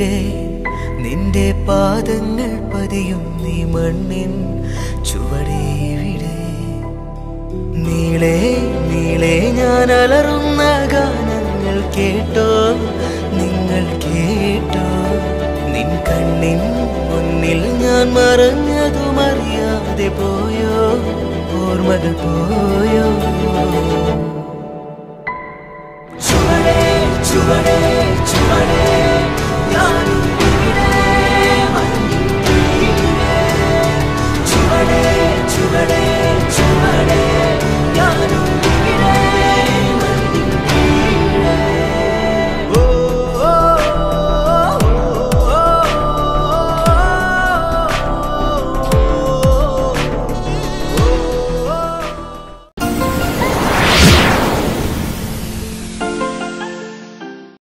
എവിടെ നിന്റെ പാദങ്ങൾ പതിയും നീ മണ്ണിൻ ചുവടേ എവിടെ നീളെ നീളെ ഞാൻ അലറുന്ന ഗാനങ്ങൾ കേട്ടോ നിങ്ങൾ കേട്ടോ നിൻ കണ്ണിൻ മുന്നിൽ ഞാൻ മറഞ്ഞതും അറിയാതെ പോയോ ഓർമ്മകൾ പോയോ